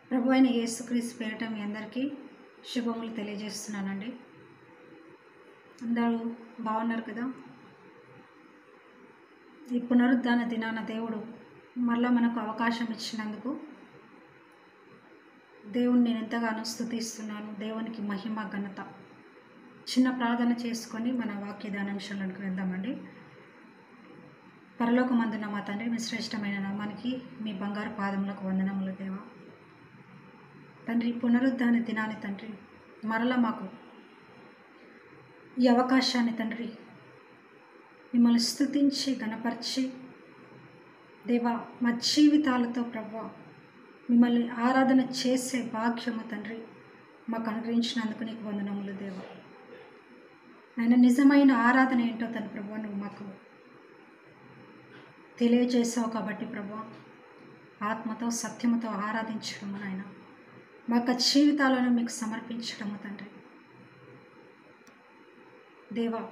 ప్రభు అయిన యేసుక్రీస్తు పేరిట మీ అందరికీ శుభములు తెలియజేస్తున్నానండి అందరూ బాగున్నారు కదా ఈ పునరుద్ధాన దినాన దేవుడు మళ్ళా మనకు అవకాశం ఇచ్చినందుకు దేవుణ్ణి నేను ఎంతగానో స్తుతిస్తున్నాను దేవునికి మహిమ ఘనత చిన్న ప్రార్థన చేసుకొని మన వాక్య ధ్యానాంశాలకు వెళ్దామండి పరలోకమందున మా తండ్రి మీ శ్రేష్టమైన నామానికి మీ బంగారు పాదములకు వందనములు దేవా తండ్రి పునరుద్ధాన దినాన్ని తండ్రి మరలా మాకు ఈ అవకాశాన్ని తండ్రి మిమ్మల్ని స్తుతించి గణపరిచి దేవా మా జీవితాలతో ప్రభా మిమ్మల్ని ఆరాధన చేసే భాగ్యము తండ్రి మాకు అనుగ్రహించినందుకు నీకు వందనములు దేవా ఆయన నిజమైన ఆరాధన ఏంటో తన ప్రభు నువ్వు మాకు తెలియజేసావు కాబట్టి ప్రభా ఆత్మతో సత్యముతో ఆరాధించడము నాయన మా యొక్క జీవితాలను మీకు సమర్పించడము తండ్రి దేవా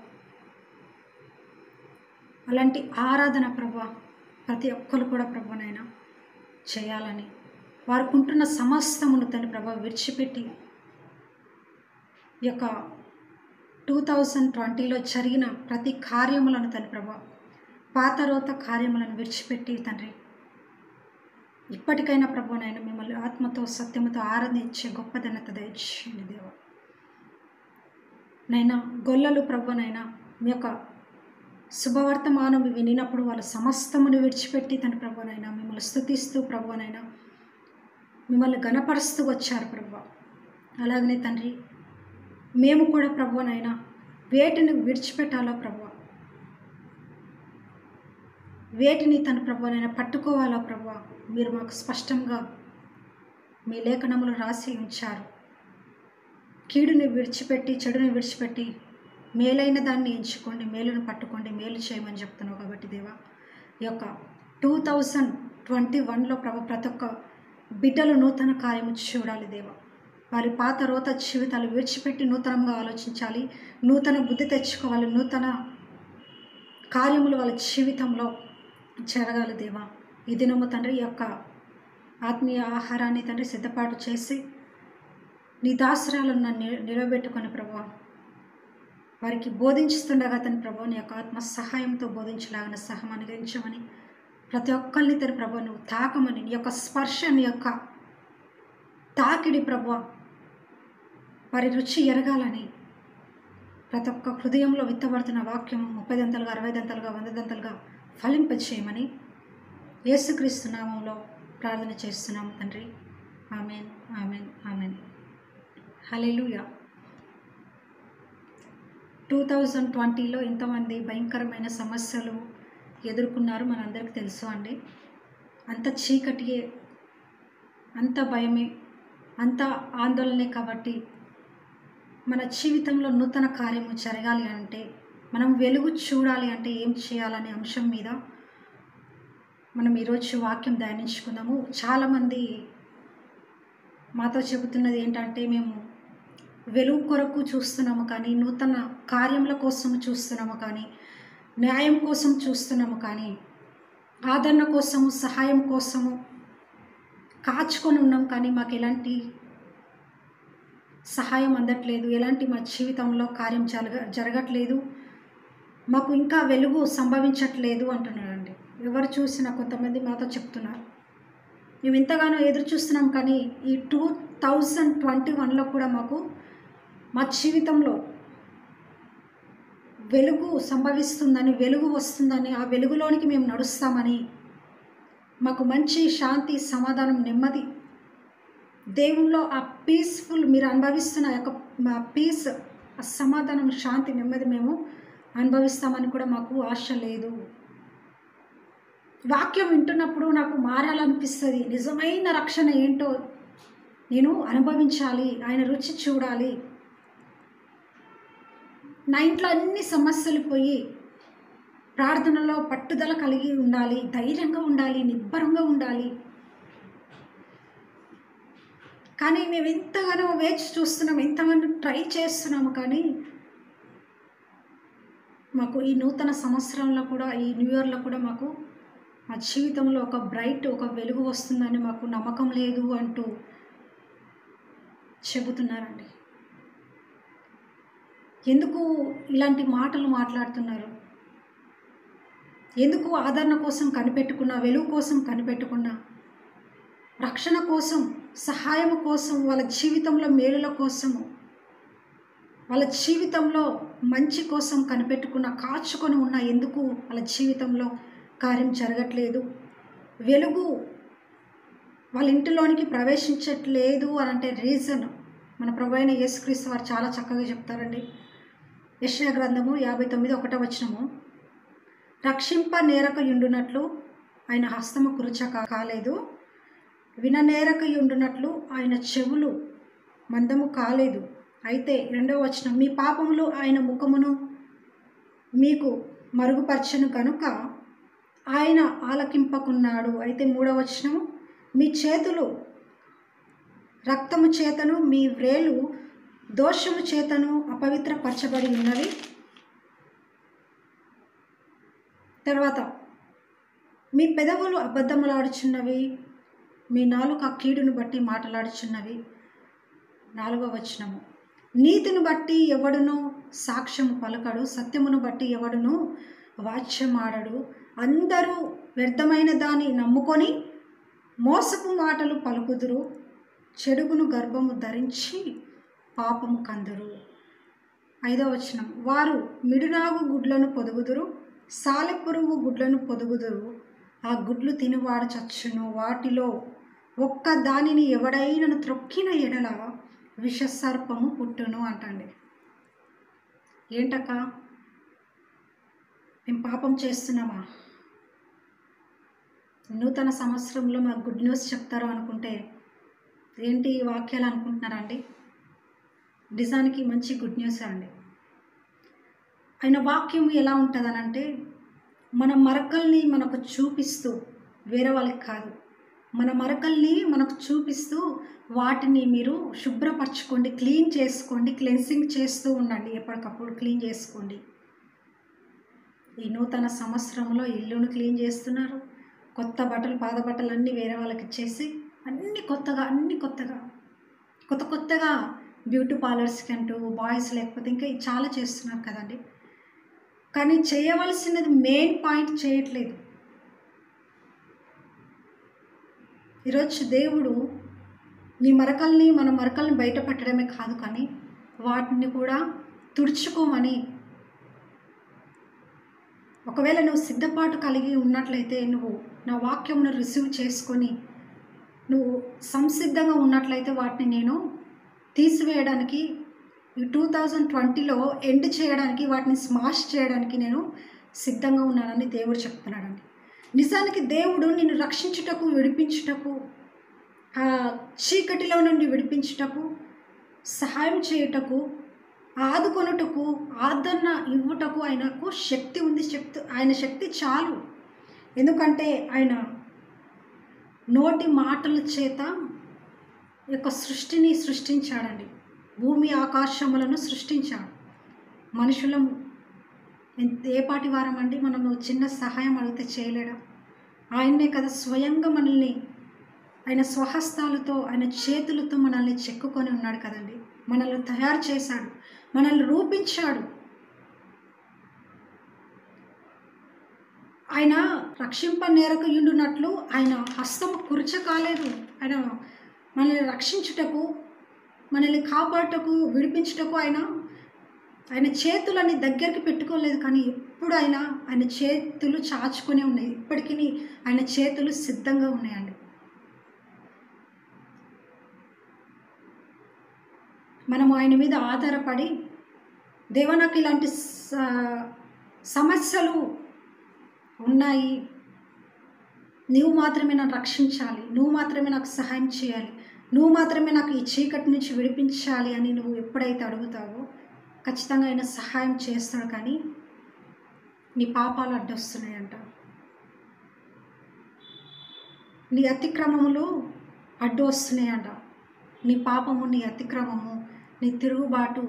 అలాంటి ఆరాధన ప్రభా ప్రతి ఒక్కరు కూడా ప్రభునైనా చేయాలని వారికి ఉంటున్న సమస్తమును తండ్రి ప్రభా విడిచిపెట్టి ఈ యొక్క టూ థౌజండ్ ట్వంటీలో జరిగిన ప్రతి కార్యములను తండ్రి ప్రభా పాతరోత కార్యములను విడిచిపెట్టి తండ్రి ఇప్పటికైనా ప్రభునైనా మిమ్మల్ని ఆత్మతో సత్యముతో ఆరాధించే గొప్ప ఘనత దయచేయండి దేవ నైనా గొల్లలు ప్రభునైనా మీ యొక్క శుభవర్తమానం వినినప్పుడు వాళ్ళ సమస్తమును విడిచిపెట్టి తన ప్రభునైనా మిమ్మల్ని స్థుతిస్తూ ప్రభునైనా మిమ్మల్ని గణపరుస్తూ వచ్చారు ప్రభు అలాగనే తండ్రి మేము కూడా ప్రభునైనా వేటిని విడిచిపెట్టాలో ప్రభు వేటిని తన ప్రభునైనా పట్టుకోవాలో ప్రభు మీరు మాకు స్పష్టంగా మీ లేఖనములు రాసి ఉంచారు కీడుని విడిచిపెట్టి చెడుని విడిచిపెట్టి మేలైన దాన్ని ఎంచుకోండి మేలును పట్టుకోండి మేలు చేయమని చెప్తున్నావు కాబట్టి దేవా ఈ యొక్క టూ థౌజండ్ ట్వంటీ వన్లో ప్రభు ప్రతి ఒక్క బిడ్డలు నూతన కార్యము చూడాలి దేవా వారి పాత రోత జీవితాలు విడిచిపెట్టి నూతనంగా ఆలోచించాలి నూతన బుద్ధి తెచ్చుకోవాలి నూతన కార్యములు వాళ్ళ జీవితంలో జరగాలి దేవా ఈ దినము తండ్రి ఈ యొక్క ఆత్మీయ ఆహారాన్ని తండ్రి సిద్ధపాటు చేసి నీ దాసరాలను నన్ను నిలబెట్టుకొని ప్రభా వారికి బోధించుతుండగా తన ప్రభు నీ యొక్క ఆత్మ సహాయంతో బోధించలాగిన సహం అనుగ్రహించమని ప్రతి ఒక్కరిని తన ప్రభు నువ్వు తాకమని నీ యొక్క స్పర్శ నీ యొక్క తాకిడి ప్రభు వారి రుచి ఎరగాలని ప్రతి ఒక్క హృదయంలో విత్తబడుతున్న వాక్యం ముప్పై దంతలుగా అరవై దంతలుగా వంద దంతలుగా ఫలింపచేయమని యేసుక్రీస్తు నామంలో ప్రార్థన చేస్తున్నాం తండ్రి amen amen amen hallelujah two thousand ట్వంటీలో ఎంతమంది భయంకరమైన సమస్యలు ఎదుర్కొన్నారు మనందరికీ తెలుసు అండి అంత చీకటియే అంత భయమే అంత ఆందోళనే కాబట్టి మన జీవితంలో నూతన కార్యము జరగాలి అంటే మనం వెలుగు చూడాలి అంటే ఏం చేయాలనే అంశం మీద మనం ఈరోజు వాక్యం ధ్యానించుకుందాము చాలామంది మాతో చెబుతున్నది ఏంటంటే మేము వెలుగు కొరకు చూస్తున్నాము కానీ నూతన కార్యముల కోసం చూస్తున్నాము కానీ న్యాయం కోసం చూస్తున్నాము కానీ ఆదరణ కోసము సహాయం కోసము కాచుకొని ఉన్నాం కానీ మాకు ఎలాంటి సహాయం అందట్లేదు ఎలాంటి మా జీవితంలో కార్యం జరగ జరగట్లేదు మాకు ఇంకా వెలుగు సంభవించట్లేదు అంటున్నారండి ఎవరు చూసినా కొంతమంది మాతో చెప్తున్నారు మేము ఎంతగానో ఎదురు చూస్తున్నాం కానీ ఈ టూ థౌజండ్ ట్వంటీ వన్లో కూడా మాకు మా జీవితంలో వెలుగు సంభవిస్తుందని వెలుగు వస్తుందని ఆ వెలుగులోనికి మేము నడుస్తామని మాకు మంచి శాంతి సమాధానం నెమ్మది దేవుల్లో ఆ పీస్ఫుల్ మీరు అనుభవిస్తున్న యొక్క మా పీస్ ఆ సమాధానం శాంతి నెమ్మది మేము అనుభవిస్తామని కూడా మాకు ఆశ లేదు వాక్యం వింటున్నప్పుడు నాకు మారాలనిపిస్తుంది నిజమైన రక్షణ ఏంటో నేను అనుభవించాలి ఆయన రుచి చూడాలి నా ఇంట్లో అన్ని సమస్యలు పోయి ప్రార్థనలో పట్టుదల కలిగి ఉండాలి ధైర్యంగా ఉండాలి నిబ్బరంగా ఉండాలి కానీ మేము ఎంతగానో వేచి చూస్తున్నాం ఎంతగానో ట్రై చేస్తున్నాము కానీ మాకు ఈ నూతన సంవత్సరంలో కూడా ఈ న్యూ ఇయర్లో కూడా మాకు మా జీవితంలో ఒక బ్రైట్ ఒక వెలుగు వస్తుందని మాకు నమ్మకం లేదు అంటూ చెబుతున్నారండి ఎందుకు ఇలాంటి మాటలు మాట్లాడుతున్నారు ఎందుకు ఆదరణ కోసం కనిపెట్టుకున్న వెలుగు కోసం కనిపెట్టుకున్న రక్షణ కోసం సహాయం కోసం వాళ్ళ జీవితంలో మేలుల కోసము వాళ్ళ జీవితంలో మంచి కోసం కనిపెట్టుకున్న కాచుకొని ఉన్న ఎందుకు వాళ్ళ జీవితంలో కార్యం జరగట్లేదు వెలుగు వాళ్ళ ఇంటిలోనికి ప్రవేశించట్లేదు అని అంటే రీజన్ మన ప్రభు అయిన యేసుక్రీస్తు వారు చాలా చక్కగా చెప్తారండి యశ్యా గ్రంథము యాభై తొమ్మిది ఒకటో వచనము రక్షింప నేరక యుండునట్లు ఆయన హస్తము కురుచ కాలేదు విననేరక యుండునట్లు ఆయన చెవులు మందము కాలేదు అయితే రెండవ వచనం మీ పాపములు ఆయన ముఖమును మీకు మరుగుపరచను కనుక ఆయన ఆలకింపకున్నాడు అయితే మూడవ వచనము మీ చేతులు రక్తము చేతను మీ వ్రేలు దోషము చేతను అపవిత్రపరచబడి ఉన్నవి తర్వాత మీ పెదవులు అబద్ధములాడుచున్నవి మీ నాలుక కీడును బట్టి మాటలాడుచున్నవి నాలుగవ వచనము నీతిని బట్టి ఎవడును సాక్ష్యము పలకడు సత్యమును బట్టి ఎవడును వాచ్యమాడడు అందరూ వ్యర్థమైన దాన్ని నమ్ముకొని మోసపు మాటలు పలుకుదురు చెడుగును గర్భము ధరించి పాపము కందురు ఐదవ వచనం వారు మిడునాగు గుడ్లను పొదుగుదురు సాలెపురుగు గుడ్లను పొదుగుదురు ఆ గుడ్లు తినివాడు చచ్చును వాటిలో ఒక్క దానిని ఎవడైనను త్రొక్కిన ఎడల విషసర్పము పుట్టును అంటండి ఏంటక్క మేము పాపం చేస్తున్నామా నూతన సంవత్సరంలో మాకు గుడ్ న్యూస్ చెప్తారు అనుకుంటే ఏంటి ఈ వాక్యాలు అనుకుంటున్నారా అండి నిజానికి మంచి గుడ్ న్యూస్ అండి ఆయన వాక్యం ఎలా ఉంటుందనంటే మన మరకల్ని మనకు చూపిస్తూ వేరే వాళ్ళకి కాదు మన మరకల్ని మనకు చూపిస్తూ వాటిని మీరు శుభ్రపరచుకోండి క్లీన్ చేసుకోండి క్లెన్సింగ్ చేస్తూ ఉండండి ఎప్పటికప్పుడు క్లీన్ చేసుకోండి ఈ నూతన సంవత్సరంలో ఇల్లును క్లీన్ చేస్తున్నారు కొత్త బట్టలు పాత బట్టలు అన్నీ వేరే వాళ్ళకి ఇచ్చేసి అన్నీ కొత్తగా అన్నీ కొత్తగా కొత్త కొత్తగా బ్యూటీ పార్లర్స్కి అంటూ బాయ్స్ లేకపోతే ఇంకా చాలా చేస్తున్నారు కదండి కానీ చేయవలసినది మెయిన్ పాయింట్ చేయట్లేదు ఈరోజు దేవుడు నీ మరకల్ని మన మరకల్ని బయట పెట్టడమే కాదు కానీ వాటిని కూడా తుడుచుకోమని ఒకవేళ నువ్వు సిద్ధపాటు కలిగి ఉన్నట్లయితే నువ్వు నా వాక్యమును రిసీవ్ చేసుకొని నువ్వు సంసిద్ధంగా ఉన్నట్లయితే వాటిని నేను తీసివేయడానికి ఈ టూ థౌజండ్ ట్వంటీలో ఎండ్ చేయడానికి వాటిని స్మాష్ చేయడానికి నేను సిద్ధంగా ఉన్నానని దేవుడు చెప్తున్నాడండి నిజానికి దేవుడు నిన్ను రక్షించుటకు విడిపించుటకు ఆ చీకటిలో నుండి విడిపించుటకు సహాయం చేయుటకు ఆదుకొనుటకు ఆదరణ ఇవ్వుటకు ఆయనకు శక్తి ఉంది శక్తి ఆయన శక్తి చాలు ఎందుకంటే ఆయన నోటి మాటల చేత ఈ యొక్క సృష్టిని సృష్టించాడండి భూమి ఆకాశములను సృష్టించాడు మనుషులం ఎంత ఏ పాటి వారం అండి మనం చిన్న సహాయం అడిగితే చేయలేడా ఆయన్నే కదా స్వయంగా మనల్ని ఆయన స్వహస్తాలతో ఆయన చేతులతో మనల్ని చెక్కుకొని ఉన్నాడు కదండి మనల్ని తయారు చేశాడు మనల్ని రూపించాడు ఆయన రక్షింప నేరకయుండునట్లు ఆయన హస్తము కుర్చ కాలేదు ఆయన మనల్ని రక్షించుటకు మనల్ని కాపాడుటకు విడిపించుటకు ఆయన ఆయన చేతులని దగ్గరికి పెట్టుకోలేదు కానీ ఎప్పుడు ఆయన ఆయన చేతులు చాచుకునే ఉన్నాయి ఇప్పటికీ ఆయన చేతులు సిద్ధంగా ఉన్నాయండి మనము ఆయన మీద ఆధారపడి దేవ నాకు ఇలాంటి స- సమస్యలు ఉన్నాయి నువ్వు మాత్రమే నన్ను రక్షించాలి నువ్వు మాత్రమే నాకు సహాయం చేయాలి నువ్వు మాత్రమే నాకు ఈ చీకటి నుంచి విడిపించాలి అని నువ్వు ఎప్పుడైతే అడుగుతావో ఖచ్చితంగా ఆయన సహాయం చేస్తాడు కానీ నీ పాపాలు అడ్డొస్తున్నాయంట నీ అతిక్రమములు అడ్డు వస్తున్నాయంట నీ పాపము నీ అతిక్రమము నీ తిరుగుబాటు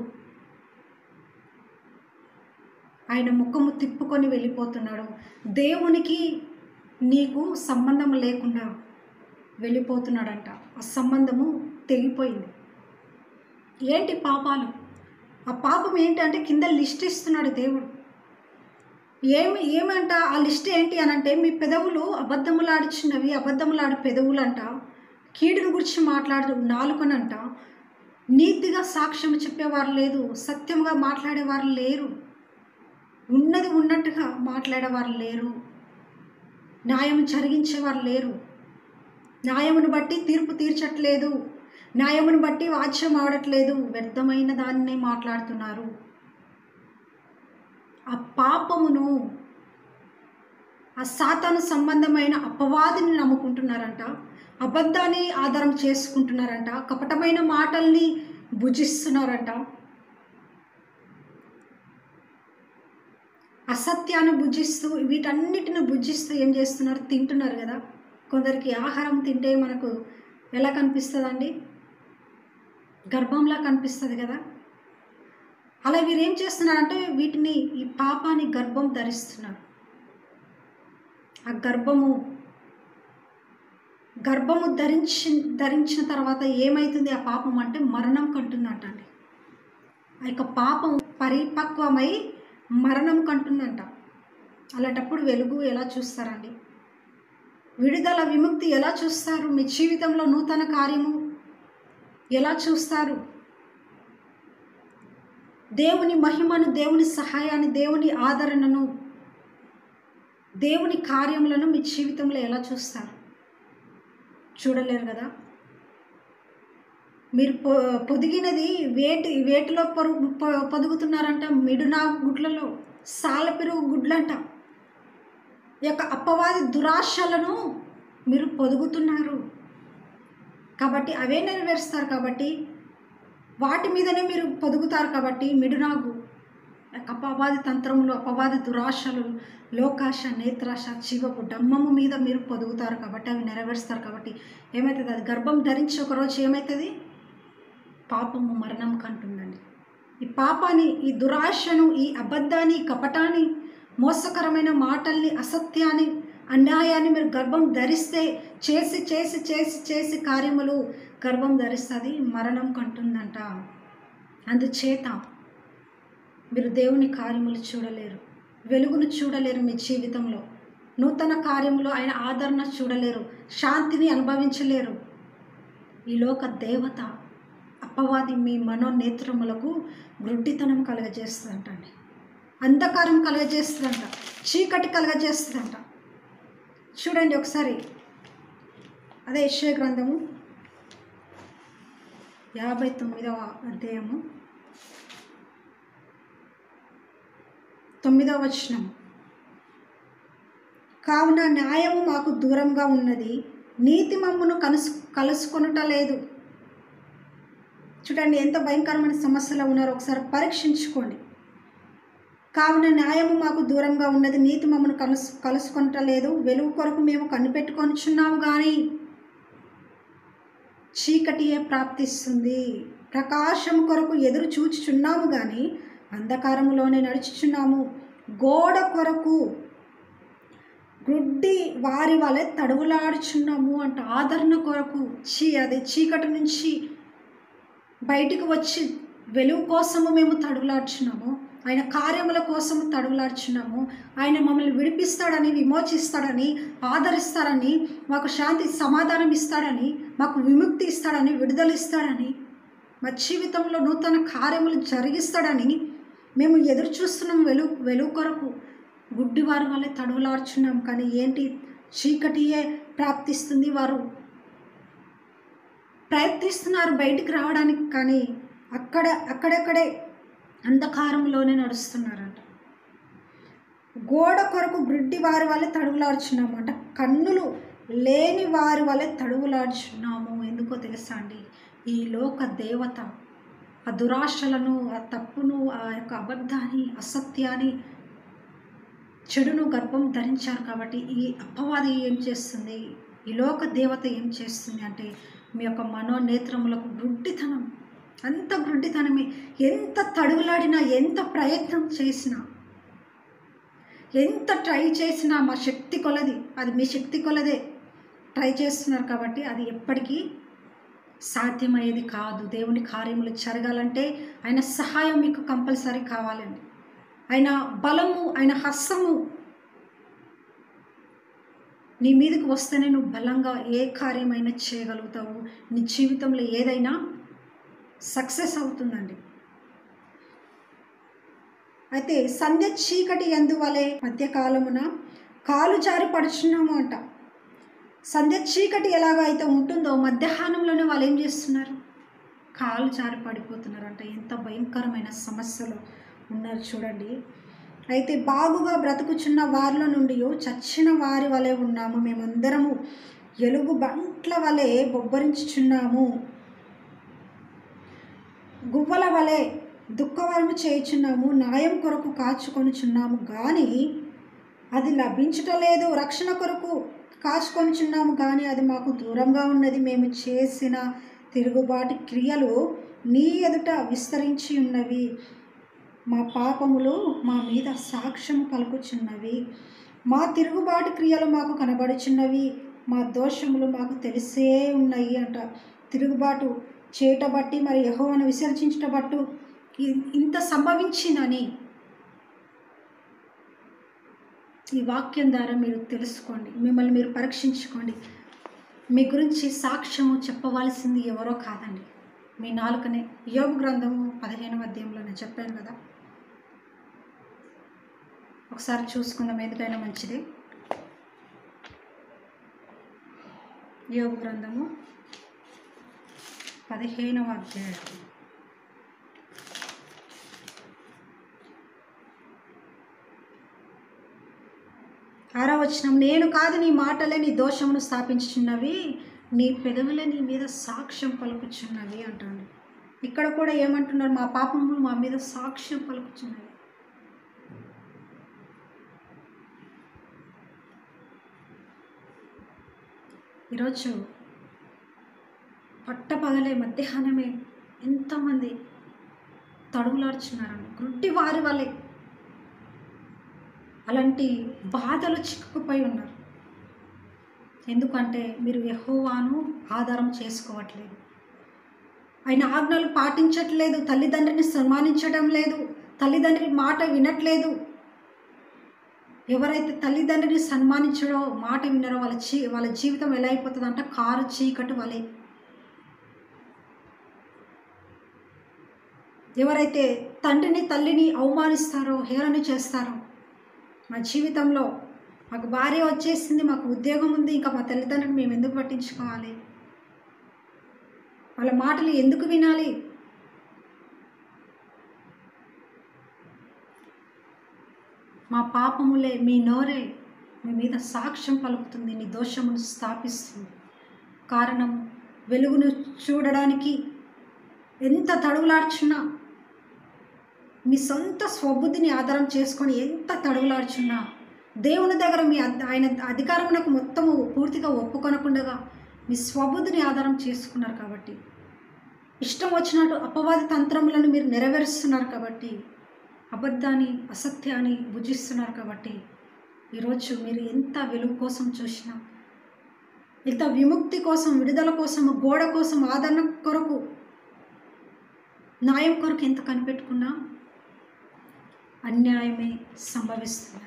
ఆయన ముఖము తిప్పుకొని వెళ్ళిపోతున్నాడు దేవునికి నీకు సంబంధం లేకుండా వెళ్ళిపోతున్నాడంట ఆ సంబంధము తెగిపోయింది ఏంటి పాపాలు ఆ పాపం ఏంటంటే కింద లిస్ట్ ఇస్తున్నాడు దేవుడు ఏమి ఏమంట ఆ లిస్ట్ ఏంటి అని అంటే మీ పెదవులు అబద్ధములాడుచున్నవి అబద్ధములాడు పెదవులు అంట కీడును గురించి మాట్లాడు నాలుకనంట నీతిగా సాక్ష్యం చెప్పేవారు లేదు సత్యంగా మాట్లాడేవారు లేరు ఉన్నది ఉన్నట్టుగా మాట్లాడేవారు లేరు న్యాయం జరిగించేవారు లేరు న్యాయమును బట్టి తీర్పు తీర్చట్లేదు న్యాయమును బట్టి వాచ్యం ఆడట్లేదు వ్యర్థమైన దాన్నే మాట్లాడుతున్నారు ఆ పాపమును ఆ సాతాను సంబంధమైన అపవాదిని నమ్ముకుంటున్నారంట అబద్ధాన్ని ఆధారం చేసుకుంటున్నారంట కపటమైన మాటల్ని భుజిస్తున్నారంట అసత్యాన్ని భుజిస్తూ వీటన్నిటిని భుజిస్తూ ఏం చేస్తున్నారు తింటున్నారు కదా కొందరికి ఆహారం తింటే మనకు ఎలా కనిపిస్తుందండి గర్భంలా కనిపిస్తుంది కదా అలా వీరు ఏం చేస్తున్నారంటే వీటిని ఈ పాపాన్ని గర్భం ధరిస్తున్నారు ఆ గర్భము గర్భము ధరించి ధరించిన తర్వాత ఏమవుతుంది ఆ పాపం అంటే మరణం కంటుందంట అండి ఆ యొక్క పాపం పరిపక్వమై మరణం కంటుందంట అలాంటప్పుడు వెలుగు ఎలా చూస్తారండి విడుదల విముక్తి ఎలా చూస్తారు మీ జీవితంలో నూతన కార్యము ఎలా చూస్తారు దేవుని మహిమను దేవుని సహాయాన్ని దేవుని ఆదరణను దేవుని కార్యములను మీ జీవితంలో ఎలా చూస్తారు చూడలేరు కదా మీరు పొ పొదిగినది వేటి వేటిలో పొరు పొ- పొదుగుతున్నారంట మిడునా గుడ్లలో సాలపెరుగు గుడ్లంట ఈ యొక్క అప్పవాది దురాశలను మీరు పొదుగుతున్నారు కాబట్టి అవే నెరవేరుస్తారు కాబట్టి వాటి మీదనే మీరు పొదుగుతారు కాబట్టి మిడునాగు అపవాది తంత్రములు అపవాది దురాశలు లోకాశ నేత్రాశ జీవపు డమ్మము మీద మీరు పొదుగుతారు కాబట్టి అవి నెరవేరుస్తారు కాబట్టి ఏమవుతుంది అది గర్భం ధరించి ఒకరోజు ఏమవుతుంది పాపము మరణం కంటుందండి ఈ పాపాన్ని ఈ దురాశను ఈ అబద్ధాన్ని ఈ కపటాన్ని మోసకరమైన మాటల్ని అసత్యాన్ని అన్యాయాన్ని మీరు గర్భం ధరిస్తే చేసి చేసి చేసి చేసి కార్యములు గర్భం ధరిస్తుంది మరణం కంటుందంట అందుచేత మీరు దేవుని కార్యములు చూడలేరు వెలుగును చూడలేరు మీ జీవితంలో నూతన కార్యములో ఆయన ఆదరణ చూడలేరు శాంతిని అనుభవించలేరు ఈ లోక దేవత అపవాది మీ మనోనేత్రములకు గ్రుడ్డితనం కలగజేస్తుందంటండి అంధకారం కలగజేస్తుందంట చీకటి కలగజేస్తుందంట చూడండి ఒకసారి అదే యెషయా గ్రంథము యాభై తొమ్మిదవ అధ్యాయము తొమ్మిదవ వచనం కావున న్యాయము మాకు దూరంగా ఉన్నది నీతి మమ్మును కలుసు కలుసుకొనుట లేదు చూడండి ఎంత భయంకరమైన సమస్యలో ఉన్నారో ఒకసారి పరీక్షించుకోండి కావున న్యాయము మాకు దూరంగా ఉన్నది నీతి మమ్మను కలుసు కలుసుకొనట లేదు వెలుగు కొరకు మేము కనిపెట్టుకొనిచున్నాము కానీ చీకటియే ప్రాప్తిస్తుంది ప్రకాశం కొరకు ఎదురు చూచుచున్నాము కానీ అంధకారములోనే నడుచుచున్నాము గోడ కొరకు గుడ్డి వారి వలె తడువులాడుచున్నాము అంట ఆదరణ కొరకు చీ అదే చీకటి నుంచి బయటికి వచ్చి వెలుగు కోసము మేము తడువులాడుచున్నాము ఆయన కార్యముల కోసము తడువులాడుచున్నాము ఆయన మమ్మల్ని విడిపిస్తాడని విమోచిస్తాడని ఆదరిస్తాడని మాకు శాంతి సమాధానం ఇస్తాడని మాకు విముక్తి ఇస్తాడని విడుదల ఇస్తాడని మా జీవితంలో నూతన కార్యములు జరిగిస్తాడని మేము ఎదురు చూస్తున్నాం వెలుగు వెలుగు కొరకు గుడ్డివారి వల్లే తడువులాడుచున్నాం కానీ ఏంటి చీకటియే ప్రాప్తిస్తుంది వారు ప్రయత్నిస్తున్నారు బయటికి రావడానికి కానీ అక్కడ అక్కడక్కడే అంధకారంలోనే నడుస్తున్నారంట గోడ కొరకు గ్రుడ్డి వారి వల్లే తడువులాడుచున్నాము అంట కన్నులు లేని వారి వల్లే తడువులాడుచున్నాము ఎందుకో తెలుసా అండి ఈ లోక దేవత ఆ దురాశలను ఆ తప్పును ఆ యొక్క అబద్ధాన్ని అసత్యాన్ని చెడును గర్భం ధరించారు కాబట్టి ఈ అపవాది ఏం చేస్తుంది ఈ లోక దేవత ఏం చేస్తుంది అంటే మీ యొక్క మనోనేత్రములకు గుడ్డితనం అంత గుడ్డితనమే ఎంత తడుగులాడినా ఎంత ప్రయత్నం చేసినా ఎంత ట్రై చేసినా మా శక్తి కొలది అది మీ శక్తి కొలదే ట్రై చేస్తున్నారు కాబట్టి అది ఎప్పటికీ సాధ్యమయ్యేది కాదు దేవుని కార్యములు జరగాలంటే ఆయన సహాయం మీకు కంపల్సరీ కావాలండి ఆయన బలము ఆయన హస్తము నీ మీదకి వస్తేనే నువ్వు బలంగా ఏ కార్యమైనా చేయగలుగుతావు నీ జీవితంలో ఏదైనా సక్సెస్ అవుతుందండి అయితే సంధ్య చీకటి ఎందువలే మధ్యకాలమున కాలు జారి పడుచున్నాము అంట సంధ్య చీకటి ఎలాగ అయితే ఉంటుందో మధ్యాహ్నంలోనే వాళ్ళు ఏం చేస్తున్నారు కాలు జారి పడిపోతున్నారంట ఎంత భయంకరమైన సమస్యలు ఉన్నారు చూడండి అయితే బాగుగా బ్రతుకుచున్న వారిలో నుండి చచ్చిన వారి వలె ఉన్నాము మేమందరము ఎలుగు బంట్ల వలె బొబ్బరించుచున్నాము గువ్వల వలె దుఃఖవరము చేయుచున్నాము న్యాయం కొరకు కాచుకొనుచున్నాము కానీ అది లభించటలేదు రక్షణ కొరకు కాచుకొనుచున్నాము కానీ అది మాకు దూరంగా ఉన్నది మేము చేసిన తిరుగుబాటు క్రియలు నీ ఎదుట విస్తరించి ఉన్నవి మా పాపములు మా మీద సాక్ష్యం పలుకుచున్నవి మా తిరుగుబాటు క్రియలు మాకు కనబడుచున్నవి మా దోషములు మాకు తెలిసే ఉన్నాయి అంట తిరుగుబాటు చేయట బట్టి మరి యహోవను విసర్జించట బట్టు ఇ- ఇంత సంభవించిందని ఈ వాక్యం ద్వారా మీరు తెలుసుకోండి మిమ్మల్ని మీరు పరీక్షించుకోండి మీ గురించి సాక్ష్యము చెప్పవలసింది ఎవరో కాదండి మీ నాలుకనే యోగ గ్రంథము పదిహేనవ అధ్యాయంలో నేను చెప్పాను కదా ఒకసారి చూసుకుందాం ఎందుకైనా మంచిది యోగ గ్రంథము పదిహేనవ అధ్యాయం ఆరో వచనం నేను కాదు నీ మాటలే నీ దోషమును స్థాపించుచున్నవి నీ పెదవులే నీ మీద సాక్ష్యం పలుకుచున్నవి అంటాడు ఇక్కడ కూడా ఏమంటున్నారు మా పాపములు మా మీద సాక్ష్యం పలుకుచున్నవి ఈరోజు పట్టపగలే మధ్యాహ్నమే ఎంతమంది తడుగులాడుచున్నారండి గుడ్డి వారి వల్లే అలాంటి బాధలు చిక్కుకుపోయి ఉన్నారు ఎందుకంటే మీరు యెహోవాను ఆధారం చేసుకోవట్లేదు ఆయన ఆజ్ఞలు పాటించట్లేదు తల్లిదండ్రిని సన్మానించడం లేదు తల్లిదండ్రి మాట వినట్లేదు ఎవరైతే తల్లిదండ్రిని సన్మానించడో మాట విన్నారో వాళ్ళ జీ వాళ్ళ జీవితం ఎలా అయిపోతుందంటే కారు చీకటి వలె ఎవరైతే తండ్రిని తల్లిని అవమానిస్తారో హేళన చేస్తారో మా జీవితంలో మాకు భార్య వచ్చేసింది మాకు ఉద్యోగం ఉంది ఇంకా మా తల్లిదండ్రులు మేము ఎందుకు పట్టించుకోవాలి వాళ్ళ మాటలు ఎందుకు వినాలి మా పాపములే మీ నోరే మీ మీద సాక్ష్యం పలుకుతుంది నీ దోషమును స్థాపిస్తుంది కారణం వెలుగును చూడడానికి ఎంత తడుగులార్చున్నా మీ సొంత స్వబుద్ధిని ఆధారం చేసుకొని ఎంత తడుగులాడుచున్నా దేవుని దగ్గర మీ అధ్- ఆయన అధికారమునకు మొత్తము పూర్తిగా ఒప్పుకొనకుండా మీ స్వబుద్ధిని ఆధారం చేసుకున్నారు కాబట్టి ఇష్టం వచ్చినట్టు అపవాది తంత్రములను మీరు నెరవేరుస్తున్నారు కాబట్టి అబద్ధాన్ని అసత్యాన్ని భుజిస్తున్నారు కాబట్టి ఈరోజు మీరు ఎంత వెలుగు కోసం చూసినా ఎంత విముక్తి కోసం విడుదల కోసం గోడ కోసం ఆదరణ కొరకు న్యాయం కొరకు ఎంత కనిపెట్టుకున్నా అన్యాయమే సంభవిస్తుంది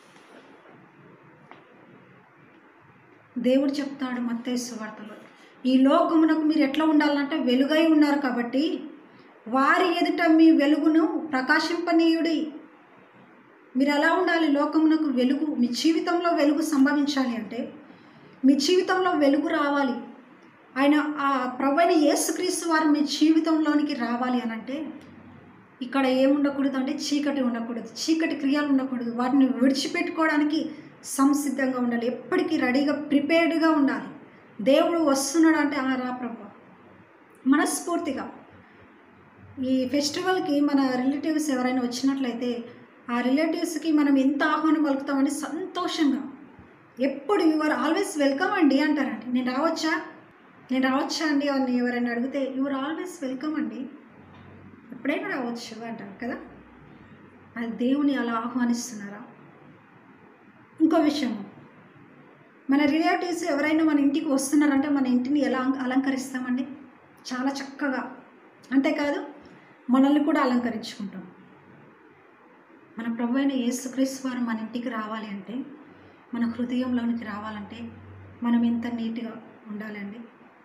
దేవుడు చెప్తాడు మత్తేసు వార్తలో ఈ లోకమునకు మీరు ఎట్లా ఉండాలంటే వెలుగై ఉన్నారు కాబట్టి వారి ఎదుట మీ వెలుగును ప్రకాశింపనీయుడి మీరు ఎలా ఉండాలి లోకమునకు వెలుగు మీ జీవితంలో వెలుగు సంభవించాలి అంటే మీ జీవితంలో వెలుగు రావాలి ఆయన ఆ ప్రవైన యేసుక్రీస్తు వారు మీ జీవితంలోనికి రావాలి అని అంటే ఇక్కడ ఏముండకూడదు అంటే చీకటి ఉండకూడదు చీకటి క్రియలు ఉండకూడదు వాటిని విడిచిపెట్టుకోవడానికి సంసిద్ధంగా ఉండాలి ఎప్పటికీ రెడీగా ప్రిపేర్డ్గా ఉండాలి దేవుడు వస్తున్నాడు అంటే ఆ రా ప్రభు మనస్ఫూర్తిగా ఈ ఫెస్టివల్కి మన రిలేటివ్స్ ఎవరైనా వచ్చినట్లయితే ఆ రిలేటివ్స్కి మనం ఎంత ఆహ్వానం పలుకుతామని సంతోషంగా ఎప్పుడు యువర్ ఆల్వేస్ వెల్కమ్ అండి అంటారండి నేను రావచ్చా నేను రావచ్చా అండి అని ఎవరైనా అడిగితే యువర్ ఆల్వేస్ వెల్కమ్ అండి ఎప్పుడైనా రావచ్చు అంటారు కదా అది దేవుని అలా ఆహ్వానిస్తున్నారా ఇంకో విషయం మన రిలేటివ్స్ ఎవరైనా మన ఇంటికి వస్తున్నారంటే మన ఇంటిని ఎలా అలం- అలంకరిస్తామండి చాలా చక్కగా అంతేకాదు మనల్ని కూడా అలంకరించుకుంటాం మన ప్రభు అయిన యేసుక్రీస్తు వారు మన ఇంటికి రావాలి అంటే మన హృదయంలోనికి రావాలంటే మనం ఎంత నీట్గా ఉండాలండి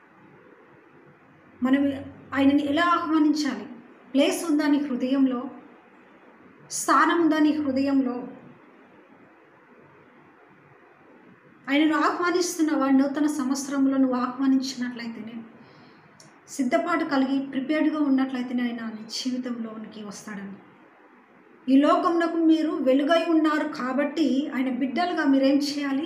మనం ఆయనని ఎలా ఆహ్వానించాలి ప్లేస్ ఉందా నీ హృదయంలో స్థానం ఉందా నీ హృదయంలో ఆయనను ఆహ్వానిస్తున్నావా నూతన సంవత్సరంలో నువ్వు ఆహ్వానించినట్లయితేనే సిద్ధపాటు కలిగి ప్రిపేర్డ్గా ఉన్నట్లయితేనే ఆయన నీ జీవితంలోనికి వస్తాడని ఈ లోకంలోకి మీరు వెలుగై ఉన్నారు కాబట్టి ఆయన బిడ్డలుగా మీరేం చేయాలి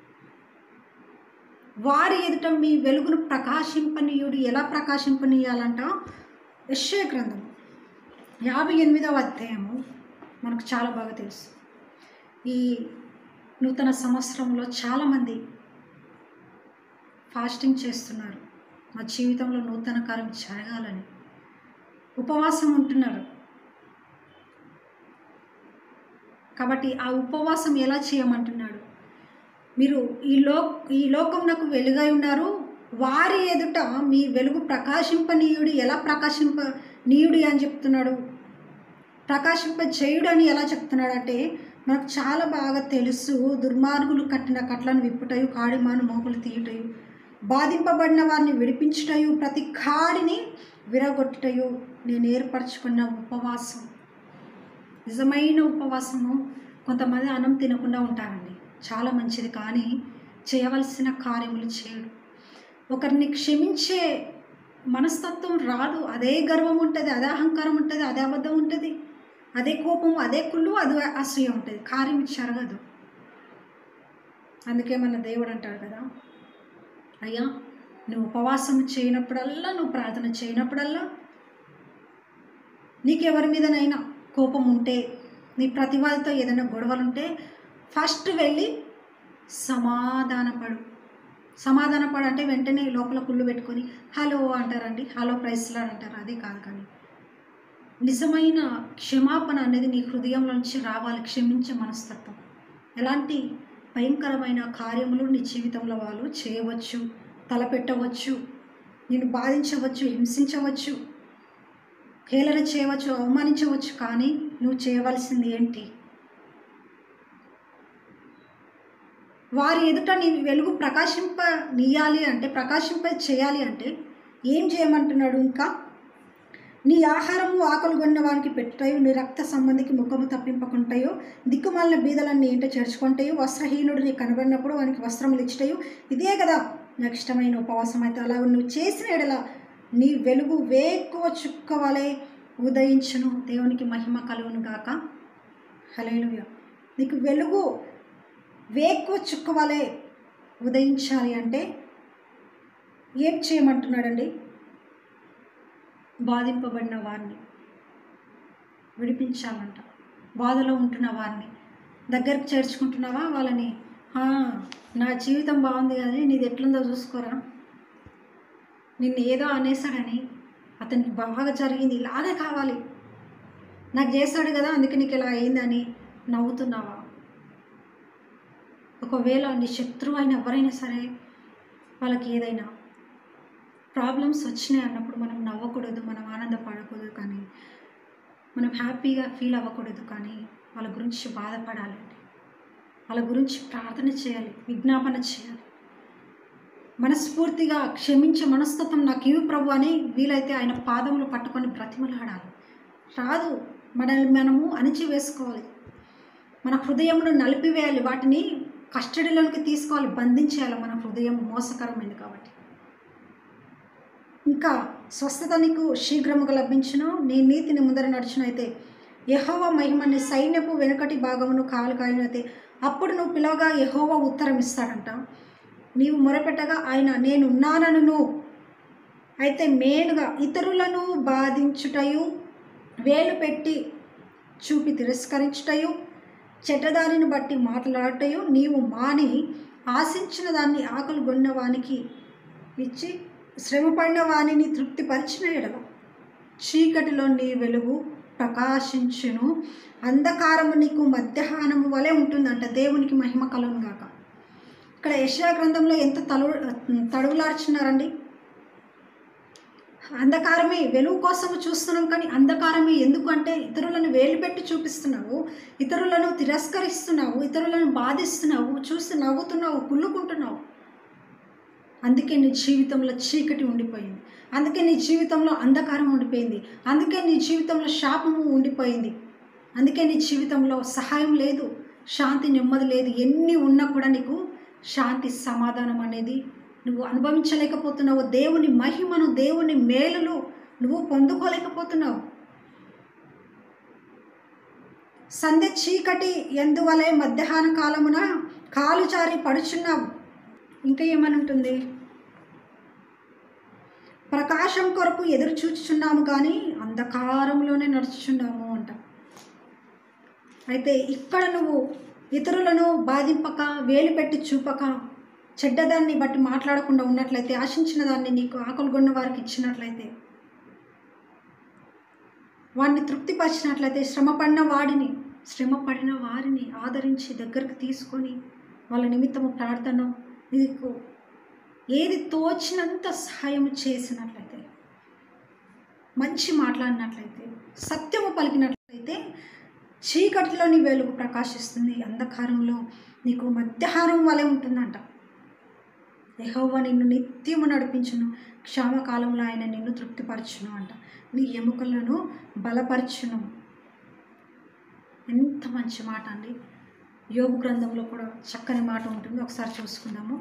వారి ఎదుట మీ వెలుగును ప్రకాశింపనీయుడు ఎలా ప్రకాశింపనీయాలంట యశ్య గ్రంథం యాభై ఎనిమిదవ అధ్యాయము మనకు చాలా బాగా తెలుసు ఈ నూతన సంవత్సరంలో చాలామంది ఫాస్టింగ్ చేస్తున్నారు మా జీవితంలో నూతన కాలం జరగాలని ఉపవాసం ఉంటున్నారు కాబట్టి ఆ ఉపవాసం ఎలా చేయమంటున్నాడు మీరు ఈ లో ఈ లోకంనకు వెలుగై ఉన్నారు వారి ఎదుట మీ వెలుగు ప్రకాశింపనీయుడు ఎలా ప్రకాశింప నీయుడి అని చెప్తున్నాడు ప్రకాశింప చేయుడు అని ఎలా చెప్తున్నాడు అంటే మనకు చాలా బాగా తెలుసు దుర్మార్గులు కట్టిన కట్లను విప్పుటయు కాడిమాను మోపులు తీయుటయు బాధింపబడిన వారిని విడిపించుటయు ప్రతి కాడిని విరగొట్టుటయు నేను ఏర్పరచుకున్న ఉపవాసం నిజమైన ఉపవాసము కొంతమంది అన్నం తినకుండా ఉంటారండి చాలా మంచిది కానీ చేయవలసిన కార్యములు చేయడు ఒకరిని క్షమించే మనస్తత్వం రాదు అదే గర్వం ఉంటుంది అదే అహంకారం ఉంటుంది అదే అబద్ధం ఉంటుంది అదే కోపం అదే కుళ్ళు అదే అసూయ ఉంటుంది కార్యం జరగదు అందుకే మన దేవుడు అంటాడు కదా అయ్యా నువ్వు ఉపవాసం చేయనప్పుడల్లా నువ్వు ప్రార్థన చేయనప్పుడల్లా నీకెవరి మీదనైనా కోపం ఉంటే నీ ప్రతివాదితో ఏదైనా గొడవలు ఉంటే ఫస్ట్ వెళ్ళి సమాధానపడు సమాధానపడు అంటే వెంటనే లోపల కుళ్ళు పెట్టుకొని హలో అంటారండి హలో ప్రైస్లా అంటారు అదే కాదు కానీ నిజమైన క్షమాపణ అనేది నీ హృదయంలో నుంచి రావాలి క్షమించే మనస్తత్వం ఎలాంటి భయంకరమైన కార్యములు నీ జీవితంలో వాళ్ళు చేయవచ్చు తలపెట్టవచ్చు నేను బాధించవచ్చు హింసించవచ్చు హేళన చేయవచ్చు అవమానించవచ్చు కానీ నువ్వు చేయవలసింది ఏంటి వారి ఎదుట నీ వెలుగు ప్రకాశింప నీయాలి అంటే ప్రకాశింప చేయాలి అంటే ఏం చేయమంటున్నాడు ఇంకా నీ ఆహారము ఆకలి కొన్న వానికి పెట్టుటయో నీ రక్త సంబంధికి ముఖము తప్పింపకుంటాయో దిక్కుమాలిన బీదలన్నీ ఏంటో చేర్చుకుంటాయో వస్త్రహీనుడు నీకు కనబడినప్పుడు వానికి వస్త్రములు ఇచ్చటయో ఇదే కదా నాకు ఇష్టమైన ఉపవాసం అయితే అలా నువ్వు చేసిన ఎడల నీ వెలుగు వేక్కువ చుక్క వలె ఉదయించును దేవునికి మహిమ కలుగును గాక హలేలుయ నీకు వెలుగు వేక్కువ చుక్క వలె ఉదయించాలి అంటే ఏం చేయమంటున్నాడండి బాధింపబడిన వారిని విడిపించాలంట బాధలో ఉంటున్న వారిని దగ్గరికి చేర్చుకుంటున్నావా వాళ్ళని "ఆ, నా జీవితం బాగుంది కానీ నీది ఎట్లుందో చూసుకోరా నిన్ను ఏదో అనేసాడని అతనికి బాగా జరిగింది ఇలాగే కావాలి నాకు చేశాడు కదా అందుకే నీకు ఇలా అయిందని నవ్వుతున్నావా ఒకవేళ నీ శత్రువు అయిన ఎవరైనా సరే వాళ్ళకి ఏదైనా ప్రాబ్లమ్స్ వచ్చినాయి అన్నప్పుడు మనం నవ్వకూడదు మనం ఆనందపడకూడదు కానీ మనం హ్యాపీగా ఫీల్ అవ్వకూడదు కానీ వాళ్ళ గురించి బాధపడాలండి వాళ్ళ గురించి ప్రార్థన చేయాలి విజ్ఞాపన చేయాలి మనస్ఫూర్తిగా క్షమించే మనస్తత్వం నాకు ఇవి ప్రభు అని వీలైతే ఆయన పాదములు పట్టుకొని బ్రతిమలాడాలి రాదు మనల్ని మనము అణిచి వేసుకోవాలి మన హృదయంలో నలిపివేయాలి వాటిని కస్టడీలోనికి తీసుకోవాలి బంధించేయాలి మన హృదయం మోసకరమైంది కాబట్టి ఇంకా స్వస్థత నీకు శీఘ్రముగా లభించును నీ నీతిని ముందర నడుచునైతే యహోవ మహిమని సైన్యపు వెనుకటి భాగమును కాలు కాయనైతే అప్పుడు నువ్వు పిలవగా యహోవ ఉత్తరం ఇస్తాడంట నీవు మొరపెట్టగా ఆయన నేనున్నానను అయితే మేలుగా ఇతరులను బాధించుటయు వేలు పెట్టి చూపి తిరస్కరించుటయు చెడ్డదారిని బట్టి మాట్లాడటయు నీవు మాని ఆశించిన దాన్ని ఆకలి గొన్న వానికి ఇచ్చి శ్రమపడిన వానిని తృప్తిపరిచిన ఎడల చీకటిలో నీ వెలుగు ప్రకాశించును అంధకారము నీకు మధ్యాహ్నము వలె ఉంటుందంట దేవునికి మహిమ కలుగును గాక ఇక్కడ యశా గ్రంథంలో ఎంత తలు తడువులార్చున్నారండి అంధకారమే వెలుగు కోసం చూస్తున్నాం కానీ అంధకారమే ఎందుకు అంటే ఇతరులను వేలు పెట్టి చూపిస్తున్నావు ఇతరులను తిరస్కరిస్తున్నావు ఇతరులను బాధిస్తున్నావు చూసి నవ్వుతున్నావు కుళ్ళుకుంటున్నావు అందుకే నీ జీవితంలో చీకటి ఉండిపోయింది అందుకే నీ జీవితంలో అంధకారం ఉండిపోయింది అందుకే నీ జీవితంలో శాపము ఉండిపోయింది అందుకే నీ జీవితంలో సహాయం లేదు శాంతి నెమ్మది లేదు ఎన్ని ఉన్నా కూడా నీకు శాంతి సమాధానం అనేది నువ్వు అనుభవించలేకపోతున్నావు దేవుని మహిమను దేవుని మేలులు నువ్వు పొందుకోలేకపోతున్నావు సంధ్య చీకటి ఎందువలే మధ్యాహ్న కాలమున కాలు జారి పడుచున్నావు ఇంకా ఏమని ఉంటుంది ప్రకాశం కొరకు ఎదురు చూచుచున్నాము కానీ అంధకారంలోనే నడుచుచున్నాము అంట అయితే ఇక్కడ నువ్వు ఇతరులను బాధింపక వేలు పెట్టి చూపక చెడ్డదాన్ని బట్టి మాట్లాడకుండా ఉన్నట్లయితే ఆశించిన దాన్ని నీకు ఆకలిగొన్న వారికి ఇచ్చినట్లయితే వాడిని తృప్తిపరిచినట్లయితే శ్రమపడిన వాడిని శ్రమపడిన వారిని ఆదరించి దగ్గరకు తీసుకొని వాళ్ళ నిమిత్తము ప్రార్థన నీకు ఏది తోచినంత సహాయం చేసినట్లయితే మంచి మాట్లాడినట్లయితే సత్యము పలికినట్లయితే చీకటిలోని వెలుగు ప్రకాశిస్తుంది అంధకారంలో నీకు మధ్యాహ్నం వలె ఉంటుందంట యెహోవా నిన్ను నిత్యము నడిపించును క్షామకాలంలో ఆయన నిన్ను తృప్తిపరచును అంట నీ ఎముకలను బలపరచును ఎంత మంచి మాట అండి యోగు గ్రంథంలో కూడా చక్కని మాట ఉంటుంది ఒకసారి చూసుకుందాము